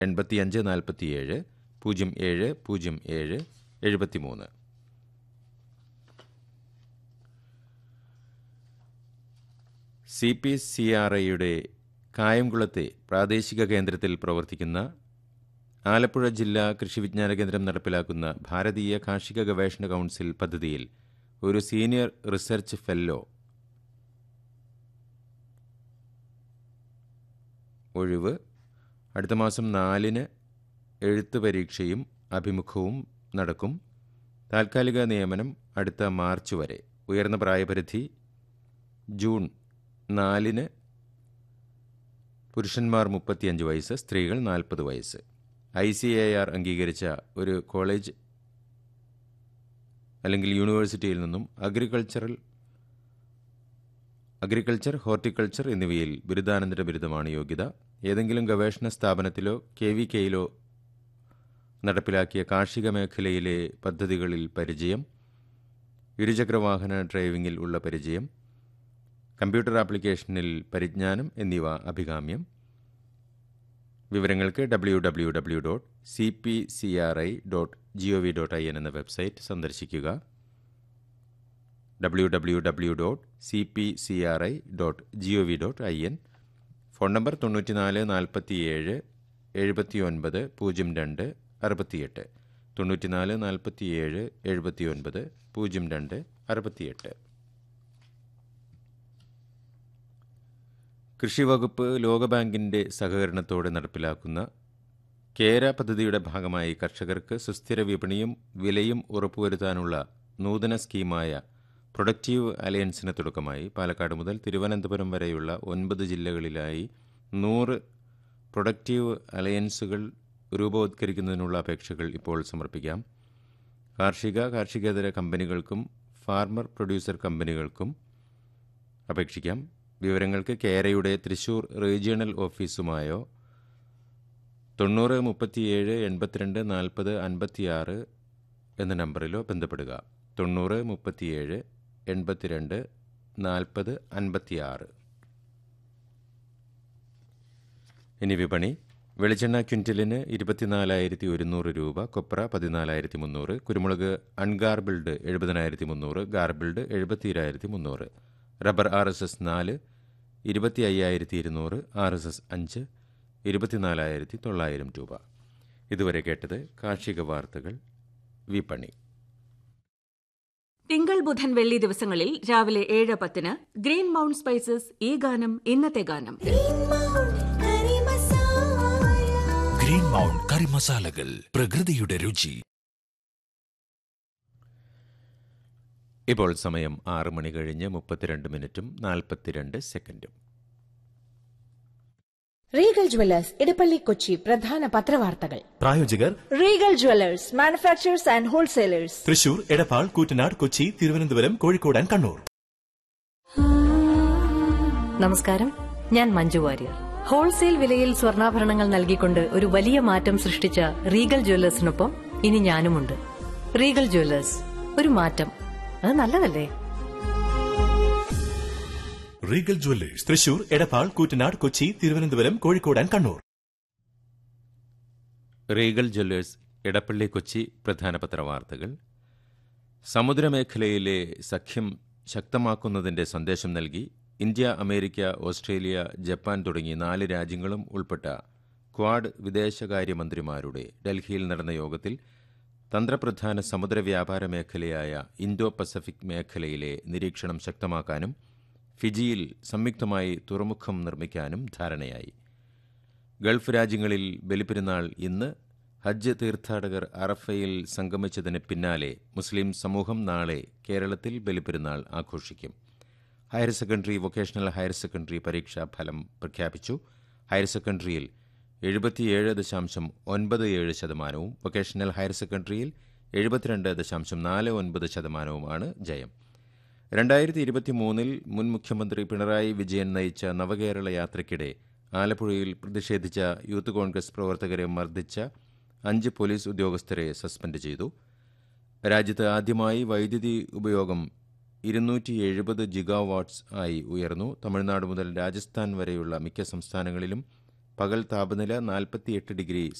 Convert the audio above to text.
എൺപത്തിയഞ്ച് നാൽപ്പത്തിയേഴ് പൂജ്യം ഏഴ് പൂജ്യം ഏഴ് എഴുപത്തിമൂന്ന് സി പി സി ആർ ഐയുടെ കായംകുളത്തെ പ്രാദേശിക കേന്ദ്രത്തിൽ പ്രവർത്തിക്കുന്ന ആലപ്പുഴ ജില്ലാ കൃഷി വിജ്ഞാന കേന്ദ്രം നടപ്പിലാക്കുന്ന ഭാരതീയ കാർഷിക ഗവേഷണ കൗൺസിൽ പദ്ധതിയിൽ ഒരു സീനിയർ റിസർച്ച് ഫെല്ലോ ഒഴിവ് അടുത്ത മാസം നാലിന് എഴുത്ത് പരീക്ഷയും അഭിമുഖവും നടക്കും താൽക്കാലിക നിയമനം അടുത്ത മാർച്ച് വരെ ഉയർന്ന പ്രായപരിധി ജൂൺ നാലിന് പുരുഷന്മാർ മുപ്പത്തിയഞ്ച് വയസ്സ് സ്ത്രീകൾ നാൽപ്പത് വയസ്സ് ഐ സി എ ആർ അംഗീകരിച്ച ഒരു കോളേജ് അല്ലെങ്കിൽ യൂണിവേഴ്സിറ്റിയിൽ നിന്നും അഗ്രികൾച്ചറൽ അഗ്രികൾച്ചർ ഹോർട്ടിക്കൾച്ചർ എന്നിവയിൽ ബിരുദാനന്തര ബിരുദമാണ് യോഗ്യത ഏതെങ്കിലും ഗവേഷണ സ്ഥാപനത്തിലോ കെ വി കെയിലോ നടപ്പിലാക്കിയ കാർഷിക മേഖലയിലെ പദ്ധതികളിൽ പരിചയം ഇരുചക്രവാഹന ഡ്രൈവിംഗിൽ ഉള്ള പരിചയം കമ്പ്യൂട്ടർ ആപ്ലിക്കേഷനിൽ പരിജ്ഞാനം എന്നിവ അഭികാമ്യം വിവരങ്ങൾക്ക് W W W dot C P C R I dot G O V dot I N എന്ന വെബ്സൈറ്റ് സന്ദർശിക്കുക W W W dot C P C R I dot G O V dot I N phone number തൊണ്ണൂറ്റിനാല് നാൽപ്പത്തിയേഴ് എഴുപത്തി ഒൻപത് പൂജ്യം രണ്ട് അറുപത്തിയെട്ട് തൊണ്ണൂറ്റിനാല് നാൽപ്പത്തിയേഴ് എഴുപത്തി ഒൻപത് പൂജ്യം രണ്ട് അറുപത്തിയെട്ട് കൃഷിവകുപ്പ് ലോകബാങ്കിന്റെ സഹകരണത്തോടെ നടപ്പിലാക്കുന്ന കേര പദ്ധതിയുടെ ഭാഗമായി കർഷകർക്ക് സുസ്ഥിര വിപണിയും വിലയും ഉറപ്പുവരുത്താനുള്ള നൂതന സ്കീമായ പ്രൊഡക്റ്റീവ് അലയൻസിന് തുടക്കമായി പാലക്കാട് മുതൽ തിരുവനന്തപുരം വരെയുള്ള ഒൻപത് ജില്ലകളിലായി നൂറ് പ്രൊഡക്റ്റീവ് അലയൻസുകൾ രൂപവത്കരിക്കുന്നതിനുള്ള അപേക്ഷകൾ ഇപ്പോൾ സമർപ്പിക്കാം കാർഷിക കാർഷികേതര കമ്പനികൾക്കും ഫാർമർ പ്രൊഡ്യൂസർ കമ്പനികൾക്കും അപേക്ഷിക്കാം വിവരങ്ങൾക്ക് കേരയുടെ തൃശൂർ റീജിയണൽ ഓഫീസുമായോ തൊണ്ണൂറ് മുപ്പത്തിയേഴ് എൺപത്തിരണ്ട് നാൽപ്പത് അൻപത്തിയാറ് എന്ന നമ്പറിലോ ബന്ധപ്പെടുക തൊണ്ണൂറ് മുപ്പത്തിയേഴ് എൺപത്തിരണ്ട് നാൽപ്പത് അൻപത്തിയാറ് ഇനി വിപണി വെളിച്ചെണ്ണ ക്വിൻ്റലിന് ഇരുപത്തിനാലായിരത്തി ഒരുന്നൂറ് രൂപ കൊപ്ര പതിനാലായിരത്തി മുന്നൂറ് കുരുമുളക് അൺഗാർബിൾഡ് എഴുപതിനായിരത്തി മുന്നൂറ് ഗാർബിൾഡ് എഴുപത്തിരായിരത്തി മുന്നൂറ് റബ്ബർ ആർ എസ് എസ് നാല് ഇരുപത്തി അയ്യായിരത്തി ഇരുന്നൂറ് ആർ എസ് എസ് അഞ്ച് ഇരുപത്തിനാലായിരത്തി തൊള്ളായിരം രൂപ ഇതുവരെ കേട്ടത് കാർഷിക വാർത്തകൾ വിപണി തിങ്കൾ ബുധൻ വെള്ളി ദിവസങ്ങളിൽ രാവിലെ ഏഴ് പത്തിന് ഗ്രീൻ മൗണ്ട് സ്പൈസസ് ഈ ഗാനം ഇന്നത്തെ ഗാനം ഗ്രീൻ മൗണ്ട് കറി മസാലകൾ പ്രകൃതിയുടെ രുചി ഇപ്പോൾ സമയം ആറ് മണി കഴിഞ്ഞ് മുപ്പത്തിരണ്ട് മിനിറ്റും നാൽപ്പത്തിരണ്ട് സെക്കൻഡും റീഗൽ ജ്വല്ലേഴ്സ് ഇടപ്പള്ളി കൊച്ചി പ്രധാന പത്രവാർത്തകൾ പ്രായോജകർ Regal jewellers manufacturers and wholesalers Thrissur Edappal Koottanad Kochi Thiruvananthapuram Kozhikode and Kannur നമസ്കാരം ഞാൻ മഞ്ജു വാര്യർ ഹോൾസെയിൽ വിലയിൽ സ്വർണ്ണാഭരണങ്ങൾ നൽകിക്കൊണ്ട് ഒരു വലിയ മാറ്റം സൃഷ്ടിച്ച റീഗൽ ജ്വല്ലേഴ്സിനൊപ്പം ഇനി ഞാനുമുണ്ട് റീഗൽ ജ്വല്ലേഴ്സ് ഒരു മാറ്റം അത് നല്ലതല്ലേ Regal jewellers Thrissur Edappal Koottanad Kochi Thiruvananthapuram Kozhikode and Kannur Regal jewellers Edappally Kochi പ്രധാന പത്രവാർത്തകൾ സമുദ്രമേഖലയിലെ സഖ്യം ശക്തമാക്കുന്നതിന്റെ സന്ദേശം നൽകി ഇന്ത്യ അമേരിക്ക ഓസ്ട്രേലിയ ജപ്പാൻ തുടങ്ങി നാല് രാജ്യങ്ങളും ഉൾപ്പെട്ട ക്വാഡ് വിദേശകാര്യമന്ത്രിമാരുടെ ഡൽഹിയിൽ നടന്ന യോഗത്തിൽ തന്ത്രപ്രധാന സമുദ്ര വ്യാപാര മേഖലയായ ഇന്തോ പസഫിക് മേഖലയിലെ നിരീക്ഷണം ശക്തമാക്കാനും ഫിജിയിൽ സംയുക്തമായി തുറമുഖം നിർമ്മിക്കാനും ധാരണയായി ഗൾഫ് രാജ്യങ്ങളിൽ ബലിപ്പെരുന്നാൾ ഇന്ന് ഹജ്ജ് തീർത്ഥാടകർ അറഫയിൽ സംഗമിച്ചതിന് പിന്നാലെ മുസ്ലിം സമൂഹം നാളെ കേരളത്തിൽ ബലിപ്പെരുന്നാൾ ആഘോഷിക്കും higher secondary vocational higher secondary പരീക്ഷാ ഫലം പ്രഖ്യാപിച്ചു ഹയർ സെക്കൻഡറിയിൽ എഴുപത്തിയേഴ് ദശാംശം ഒൻപത് ഏഴ് ശതമാനവും വൊക്കേഷണൽ ഹയർ സെക്കൻഡറിയിൽ എഴുപത്തിരണ്ട് ദശാംശം നാല് ഒൻപത് ശതമാനവുമാണ് ജയം രണ്ടായിരത്തി ഇരുപത്തി മൂന്നിൽ മുൻ മുഖ്യമന്ത്രി പിണറായി വിജയൻ നയിച്ച നവകേരള യാത്രയ്ക്കിടെ ആലപ്പുഴയിൽ പ്രതിഷേധിച്ച യൂത്ത് കോൺഗ്രസ് പ്രവർത്തകരെ മർദ്ദിച്ച അഞ്ച് പോലീസ് ഉദ്യോഗസ്ഥരെ സസ്പെൻഡ് ചെയ്തു രാജ്യത്ത് ആദ്യമായി വൈദ്യുതി ഉപയോഗം ഇരുന്നൂറ്റി എഴുപത് ജിഗാവാട്ട്സ് ആയി ഉയർന്നു തമിഴ്നാട് മുതൽ രാജസ്ഥാൻ വരെയുള്ള മിക്ക സംസ്ഥാനങ്ങളിലും പകൽ താപനില നാൽപ്പത്തിയെട്ട് ഡിഗ്രി